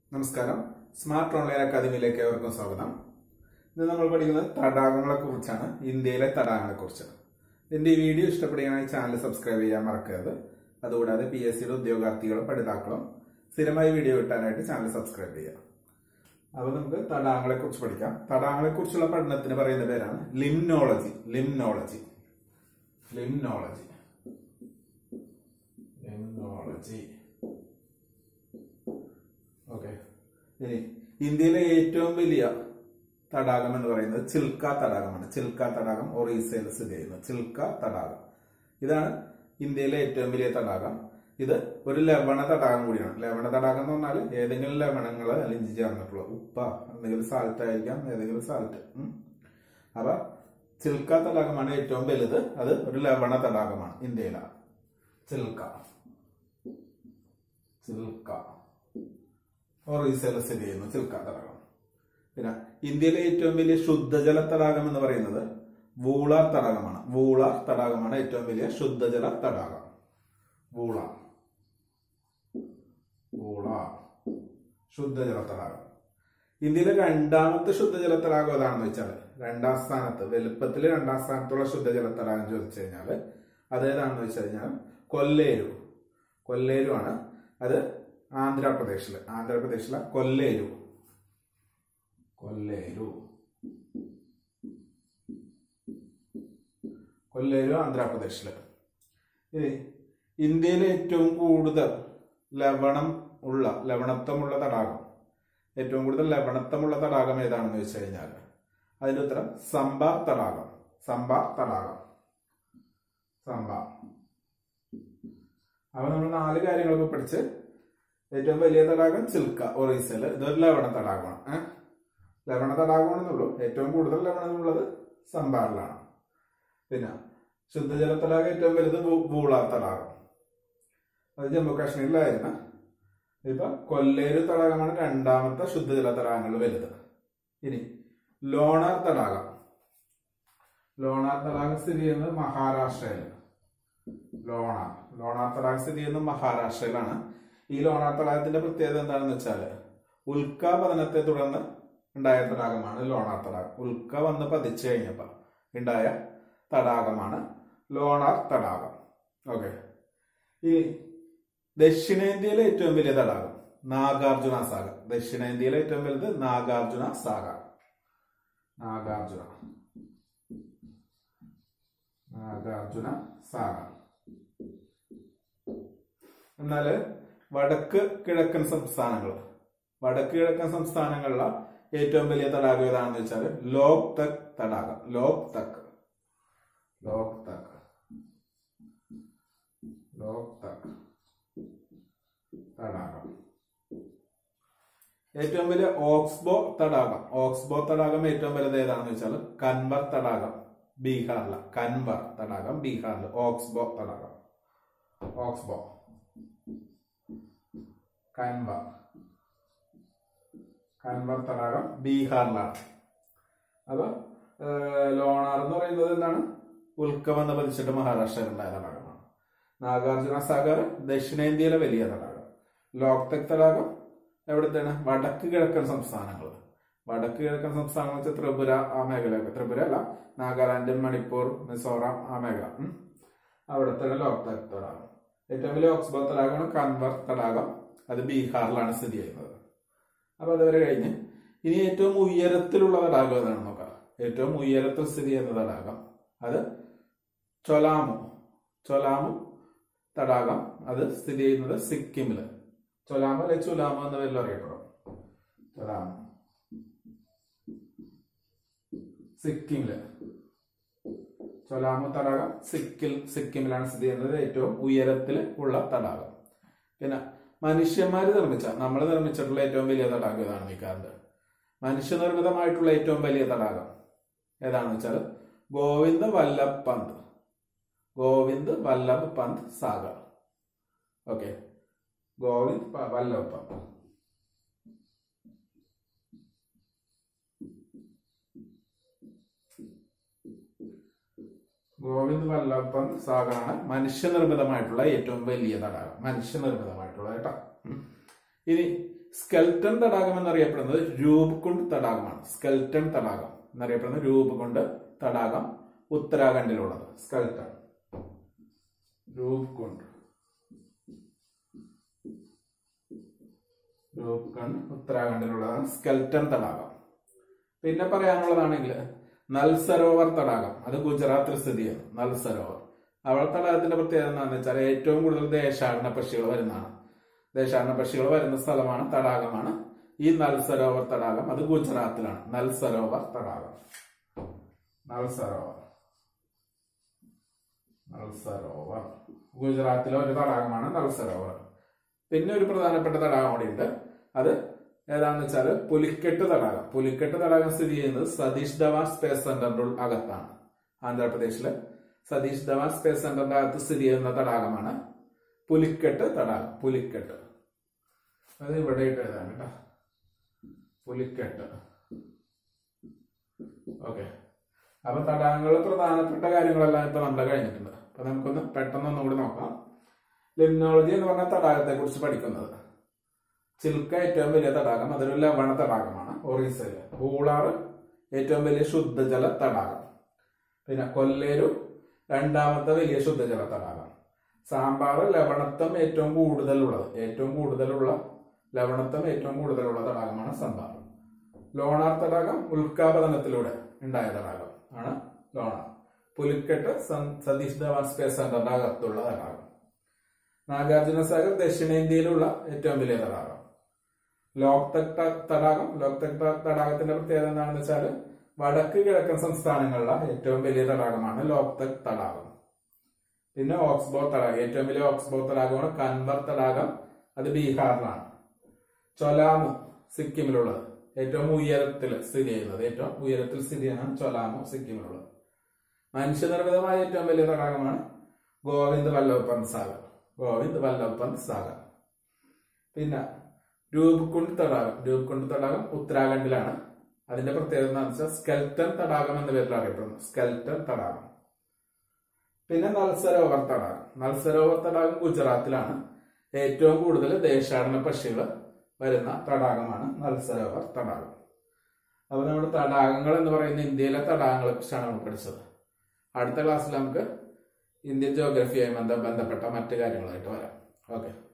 നമസ്കാരം smart online അക്കാദമിയിലേക്ക് ഏവർക്കും സ്വാഗതം ഇന്ന് നമ്മൾ പഠിക്കുന്നത് തടാകങ്ങളെ കുറിച്ചാണ് ഇന്ത്യയിലെ തടാകങ്ങളെ കുറിച്ച് എന്റെ ഈ വീഡിയോ ഇഷ്ടപ്പെടുകയാണെങ്കിൽ ചാനൽ സബ്സ്ക്രൈബ് ചെയ്യാൻ മറക്കരുത് അതുകൂടാതെ പി എസ് സിയുടെ ഉദ്യോഗാർത്ഥികളും പഠിതാക്കളും സ്ഥിരമായി വീഡിയോ കിട്ടാനായിട്ട് ചാനൽ സബ്സ്ക്രൈബ് ചെയ്യാം അപ്പോൾ നമുക്ക് തടാകങ്ങളെ കുറിച്ച് പഠിക്കാം തടാകങ്ങളെ കുറിച്ചുള്ള പഠനത്തിന് പറയുന്ന പേരാണ് limnology limnology limnology limnology okay ഇനി ഇന്ത്യയിലെ ഏറ്റവും വലിയ തടാകം എന്ന് പറയുന്നത് ചിൽക്ക തടാകമാണ് ചിൽക്ക തടാകം ഒറീസയിൽ സ്ഥിതി ചെയ്യുന്നത് ചിൽക്ക തടാകം ഇതാണ് ഇന്ത്യയിലെ ഏറ്റവും വലിയ തടാകം ഇത് ഒരു ലവണ തടാകം കൂടിയാണ് ലവണ തടാകം എന്ന് പറഞ്ഞാൽ ഏതെങ്കിലും ലവണങ്ങൾ അലിഞ്ചി ചേർന്നിട്ടുള്ള ഉപ്പ എന്തെങ്കിലും സാൾട്ട് ആയിരിക്കാം ഏതെങ്കിലും സാൾട്ട് അപ്പൊ ചിൽക്ക തടാകമാണ് ഏറ്റവും വലുത് അത് ഒരു ലവണ തടാകമാണ് ഇന്ത്യയിലാണ് ചിൽക്ക ചിൽക്ക ഒറീസയിൽ സ്ഥിതി ചെയ്യുന്നു ചിൽക്ക തടാകം പിന്നെ ഇന്ത്യയിലെ ഏറ്റവും വലിയ ശുദ്ധജല തടാകം എന്ന് പറയുന്നത് വൂളാർ തടാകമാണ് വൂളാർ തടാകമാണ് ഏറ്റവും വലിയ ശുദ്ധജല തടാകം വൂളാർ വൂളാർ ശുദ്ധജല തടാകം ഇന്ത്യയിലെ രണ്ടാമത്തെ ശുദ്ധജല തടാകം ഏതാണെന്ന് വെച്ചാൽ രണ്ടാം സ്ഥാനത്ത് വലുപ്പത്തിൽ രണ്ടാം സ്ഥാനത്തുള്ള ശുദ്ധജല തടാകം ചോദിച്ചു കഴിഞ്ഞാൽ അതേതാണെന്ന് വെച്ച് കഴിഞ്ഞാൽ കൊല്ലേരു കൊല്ലേരു ആണ് അത് ആന്ധ്രാപ്രദേശില് ആന്ധ്രാപ്രദേശിലെ കൊല്ലേരു കൊല്ലേരു കൊല്ലേരു ആന്ധ്രാപ്രദേശില് ഇനി ഇന്ത്യയിലെ ഏറ്റവും കൂടുതൽ ലവണം ഉള്ള ലവണത്വമുള്ള തടാകം ഏറ്റവും കൂടുതൽ ലവണത്വമുള്ള തടാകം ഏതാണെന്ന് വെച്ച് കഴിഞ്ഞാൽ അതിന്റെ ഉത്തരം സമ്പാർ തടാകം സമ്പാർ തടാകം സമ്പാർ അപ്പൊ നമ്മൾ നാല് കാര്യങ്ങളൊക്കെ പഠിച്ച് ഏറ്റവും വലിയ തടാകം ചിൽക്ക ഒറീസയില് ഇതൊരു ലവണ തടാകമാണ് ഏഹ് ലവണ തടാകമാണെന്നുള്ളൂ ഏറ്റവും കൂടുതൽ ലവണമുള്ളത് സമ്പാറിലാണ് പിന്നെ ശുദ്ധജല തടാകം ഏറ്റവും വലുത് ബൂളാർ തടാകം അത് ജമ്മു കാശ്മീരിലായിരുന്നു ഇപ്പൊ കൊല്ലേരു തടാകമാണ് രണ്ടാമത്തെ ശുദ്ധജല തടാകങ്ങളിൽ വലുത് ഇനി ലോണാർ തടാകം ലോണാർ തടാകം സ്ഥിതി ചെയ്യുന്നത് മഹാരാഷ്ട്രയിൽ ലോണാർ ലോണാർ തടാകം സ്ഥിതി ചെയ്യുന്നത് മഹാരാഷ്ട്രയിലാണ് ഈ ലോണാർ തടാകത്തിന്റെ പ്രത്യേകത എന്താണെന്ന് വെച്ചാൽ ഉൽക്കാപതനത്തെ തുടർന്ന് ഉണ്ടായ തടാകമാണ് ലോണാർ തടാകം ഉൽക്ക വന്ന് പതിച്ചു കഴിഞ്ഞപ്പോൾ ഉണ്ടായ തടാകമാണ് ലോണാർ തടാകം ഓക്കെ ഈ ദക്ഷിണേന്ത്യയിലെ ഏറ്റവും വലിയ തടാകം നാഗാർജുന സാഗർ ദക്ഷിണേന്ത്യയിലെ ഏറ്റവും വലുത് നാഗാർജുന സാഗർ നാഗാർജുന നാഗാർജുന സാഗർ എന്നാല് വടക്ക് കിഴക്കൻ സംസ്ഥാനങ്ങൾ വടക്ക് കിഴക്കൻ സംസ്ഥാനങ്ങളിലെ ഏറ്റവും വലിയ തടാകം ഏതാണെന്ന് വെച്ചാൽ ലോക് തക് തടാകം ലോക് തക് ലോക് തക് ലോക് തക് തടാകം ഏറ്റവും വലിയ ഓക്സ്ബോ തടാകം ഓക്സ്ബോ തടാകം ഏറ്റവും വലുത് ഏതാണെന്ന് വെച്ചാൽ കൻവർ തടാകം ബീഹാറിലെ കൻവർ തടാകം ബീഹാറിൽ ഓക്സ്ബോ തടാകം ഓക്സ്ബോ കൻവർ കൻവർ തടാകം ബീഹാറിലാണ് അപ്പൊ ലോണാർ എന്ന് പറയുന്നത് എന്താണ് ഉൽക്കം എന്ന് പതിച്ചിട്ട് മഹാരാഷ്ട്രയിലുണ്ടായ തടാകമാണ് നാഗാർജുന സാഗർ ദക്ഷിണേന്ത്യയിലെ വലിയ തടാകം ലോക്തക് തടാകം എവിടത്തെയാണ് വടക്ക് കിഴക്കൻ സംസ്ഥാനങ്ങൾ വടക്ക് കിഴക്കൻ സംസ്ഥാനങ്ങൾ വെച്ചാൽ ത്രിപുര ആ മേഖലയൊക്കെ ത്രിപുര അല്ല നാഗാലാൻഡ് മണിപ്പൂർ മിസോറാം ആ മേഖല അവിടുത്തെ ലോക്തക് തടാകം ഏറ്റവും വലിയ ഓക്സ്ബോ തടാകമാണ് കൻവർ തടാകം അത് ബീഹാറിലാണ് സ്ഥിതി ചെയ്യുന്നത് അപ്പൊ അതുവരെ കഴിഞ്ഞ് ഇനി ഏറ്റവും ഉയരത്തിലുള്ള തടാകം ഏതാണ് നോക്കാം ഏറ്റവും ഉയരത്തിൽ സ്ഥിതി ചെയ്യുന്ന തടാകം അത് ചൊലാമു ചൊലാമു തടാകം അത് സ്ഥിതി ചെയ്യുന്നത് സിക്കിമില് ചൊലാമു അല്ലെ ചുലാമു എന്ന പേരിൽ അറിയപ്പെടും ചൊലാമു സിക്കിമില് ചൊലാമു തടാകം സിക്കിൽ സിക്കിമിലാണ് സ്ഥിതി ചെയ്യുന്നത് ഏറ്റവും ഉയരത്തിൽ ഉള്ള തടാകം പിന്നെ മനുഷ്യന്മാർ നിർമ്മിച്ച നമ്മൾ നിർമ്മിച്ചിട്ടുള്ള ഏറ്റവും വലിയ തടാകം ഏതാണ് നിൽക്കാറുണ്ട് മനുഷ്യനിർമ്മിതമായിട്ടുള്ള ഏറ്റവും വലിയ തടാകം ഏതാണെന്ന് വെച്ചാൽ ഗോവിന്ദ് വല്ലഭ് പന്ത് ഗോവിന്ദ് വല്ലഭ് പന്ത് സാഗർ ഓക്കെ ഗോവിന്ദ് വല്ലഭ് പന്ത് ഗോവിന്ദ് വല്ലഭ് പന്ത് സാഗറാണ് മനുഷ്യനിർമ്മിതമായിട്ടുള്ള ഏറ്റവും വലിയ തടാകം മനുഷ്യനിർമ്മിതമായിട്ടുള്ള കേട്ടോ ഇനി സ്കെൽട്ടൺ തടാകം എന്നറിയപ്പെടുന്നത് രൂപകുണ്ട് തടാകമാണ് സ്കെൽട്ടൺ തടാകം എന്നറിയപ്പെടുന്നത് രൂപകുണ്ട് തടാകം ഉത്തരാഖണ്ഡിലുള്ളത് സ്കെൽട്ടൺ രൂപകുണ്ട് രൂപകുണ്ട് ഉത്തരാഖണ്ഡിലുള്ളതാണ് സ്കെൽട്ടൺ തടാകം പിന്നെ പറയാനുള്ളതാണെങ്കിൽ നൽ സരോവർ തടാകം അത് ഗുജറാത്തിൽ സ്ഥിതി ചെയ്യുന്നു നൽ സരോവർ അവിടെ തടാകത്തിന്റെ പ്രത്യേകത എന്താണെന്ന് വെച്ചാൽ ഏറ്റവും കൂടുതൽ ദേശാടന പക്ഷികൾ വരുന്നതാണ് ദേശാടന പക്ഷികൾ വരുന്ന സ്ഥലമാണ് തടാകമാണ് ഈ നൽ സരോവർ തടാകം അത് ഗുജറാത്തിലാണ് നൽ സരോവർ തടാകം നൽ സരോവർ നൽ സരോവർ ഗുജറാത്തിലെ ഒരു തടാകമാണ് നൽ സരോവർ പിന്നെ ഒരു പ്രധാനപ്പെട്ട തടാകം കൂടി ഉണ്ട് അത് ഏതാണെന്ന് വെച്ചാൽ പുലിക്കെട്ട് തടാകം പുലിക്കെട്ട് തടാകം സ്ഥിതി ചെയ്യുന്നത് സതീഷ് ധവാൻ സ്പേസ് സെന്ററിന്റെ അകത്താണ് ആന്ധ്രാപ്രദേശിലെ സതീഷ് ധവാൻ സ്പേസ് സെന്ററിന്റെ അകത്ത് സ്ഥിതി ചെയ്യുന്ന തടാകമാണ് പുലിക്കെട്ട് തടാകം പുലിക്കെട്ട് അത് ഇവിടെ ഇട്ട് എഴുതാൻ കേട്ടോ പുലിക്കെട്ട് ഓക്കെ അപ്പൊ തടാകങ്ങളിൽ പ്രധാനപ്പെട്ട കാര്യങ്ങളെല്ലാം ഇപ്പൊ നമ്മുടെ കഴിഞ്ഞിട്ടുണ്ട് അപ്പൊ നമുക്കൊന്ന് പെട്ടെന്ന് ഒന്നുകൂടി നോക്കാം ലിംനോളജി എന്ന് പറഞ്ഞ തടാകത്തെ കുറിച്ച് പഠിക്കുന്നത് ചിൽക്ക ഏറ്റവും വലിയ തടാകം അതൊരു ലവണ തടാകമാണ് ഒറീസയില് ഊളാറ് ഏറ്റവും വലിയ ശുദ്ധജല തടാകം പിന്നെ കൊല്ലേരു രണ്ടാമത്തെ വലിയ ശുദ്ധജല തടാകം സാമ്പാർ ലവണത്വം ഏറ്റവും കൂടുതലുള്ളത് ഏറ്റവും കൂടുതലുള്ള ലവണത്വം ഏറ്റവും കൂടുതലുള്ള തടാകമാണ് സാമ്പാർ ലോണാർ തടാകം ഉൽക്കാപതനത്തിലൂടെ ഉണ്ടായ തടാകം ആണ് ലോണാർ പുലിക്കെട്ട് സൻ- സതീഷ് ധവാൻ സ്പേസ് സെന്ററിന്റെ അകത്തുള്ള തടാകം നാഗാർജുന സാഗർ ദക്ഷിണേന്ത്യയിലുള്ള ഏറ്റവും വലിയ തടാകം ലോക്തക് ത- തടാകം ലോക്തക് ത- തടാകത്തിന്റെ പ്രത്യേകത എന്താണെന്ന് വെച്ചാൽ വടക്ക് കിഴക്കൻ സംസ്ഥാനങ്ങളിലെ ഏറ്റവും വലിയ തടാകമാണ് ലോക്തക് തടാകം പിന്നെ ഓക്സ്ബോ തടാകം ഏറ്റവും വലിയ ഓക്സ്ബോ തടാകമാണ് കൻവർ തടാകം അത് ബീഹാറിലാണ് ചൊലാമു സിക്കിമിലുള്ളത് ഏറ്റവും ഉയരത്തിൽ സ്ഥിതി ചെയ്യുന്നത് ഏറ്റവും ഉയരത്തിൽ സ്ഥിതി ചെയ്യുന്നതാണ് ചൊലാമു സിക്കിമിലുള്ളത് മനുഷ്യനിർമ്മിതമായ ഏറ്റവും വലിയ തടാകമാണ് ഗോവിന്ദ് വല്ലഭ് പന്ത് സാഗർ ഗോവിന്ദ് വല്ലഭ് പന്ത് സാഗർ പിന്നെ രൂപകുണ്ട് തടാകം രൂപകുണ്ട് തടാകം ഉത്തരാഖണ്ഡിലാണ് അതിന്റെ പ്രത്യേകത എന്താണെന്ന് വെച്ചാൽ സ്കെൽട്ടൺ തടാകം എന്ന പേരിൽ അറിയപ്പെടുന്നു സ്കെൽട്ടൺ തടാകം പിന്നെ നൽസരോവർ തടാകം നൽസരോവർ തടാകം ഗുജറാത്തിലാണ് ഏറ്റവും കൂടുതൽ ദേശാടന പക്ഷികൾ വരുന്ന തടാകമാണ് നൽസരോവർ തടാകം അപ്പൊ നമ്മുടെ തടാകങ്ങൾ എന്ന് പറയുന്ന ഇന്ത്യയിലെ തടാകങ്ങളെ കുറിച്ചാണ് നമ്മൾ പഠിച്ചത് അടുത്ത ക്ലാസ്സിൽ നമുക്ക് ഇന്ത്യൻ ജോഗ്രഫിയുമായി ബന്ധ- ബന്ധപ്പെട്ട മറ്റു കാര്യങ്ങളായിട്ട് വരാം ഓക്കെ